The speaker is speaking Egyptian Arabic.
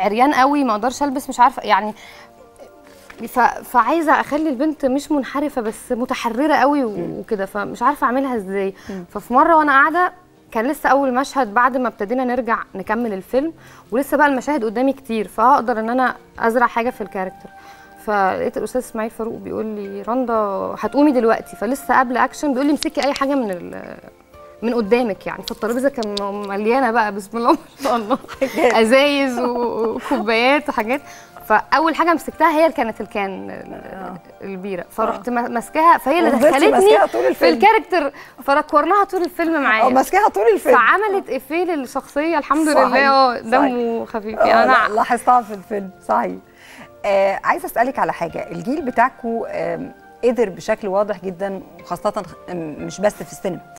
عريان قوي ما اقدرش البس مش عارفه يعني ف... فعايزه اخلي البنت مش منحرفه بس متحرره قوي و- وكده فمش عارفه اعملها ازاي ففي مره وانا قاعده كان لسه اول مشهد بعد ما ابتدينا نرجع نكمل الفيلم ولسه بقى المشاهد قدامي كتير فهقدر ان انا ازرع حاجه في الكاركتر فلقيت الاستاذ اسماعيل فاروق بيقول لي رندا هتقومي دلوقتي فلسه قبل اكشن بيقول لي امسكي اي حاجه من ال... من قدامك يعني فالترابيزه كان مليانه بقى بسم الله ما شاء الله ازايز وكوبايات وحاجات فاول حاجه مسكتها هي اللي كانت الكان ال- البيره فرحت ما- ماسكاها فهي اللي وفضلتي دخلتني ماسكاها طول في الفيلم. الكاركتر فركورناها طول الفيلم او معايا ماسكاها طول الفيلم فعملت افيه للشخصيه الحمد صحيح، لله اه صحيح. دمه خفيف آه، يعني لا، انا لاحظتها في الفيلم صحيح آه عايزه اسالك على حاجه الجيل بتاعكم آه قدر بشكل واضح جدا وخاصه خ- مش بس في السينما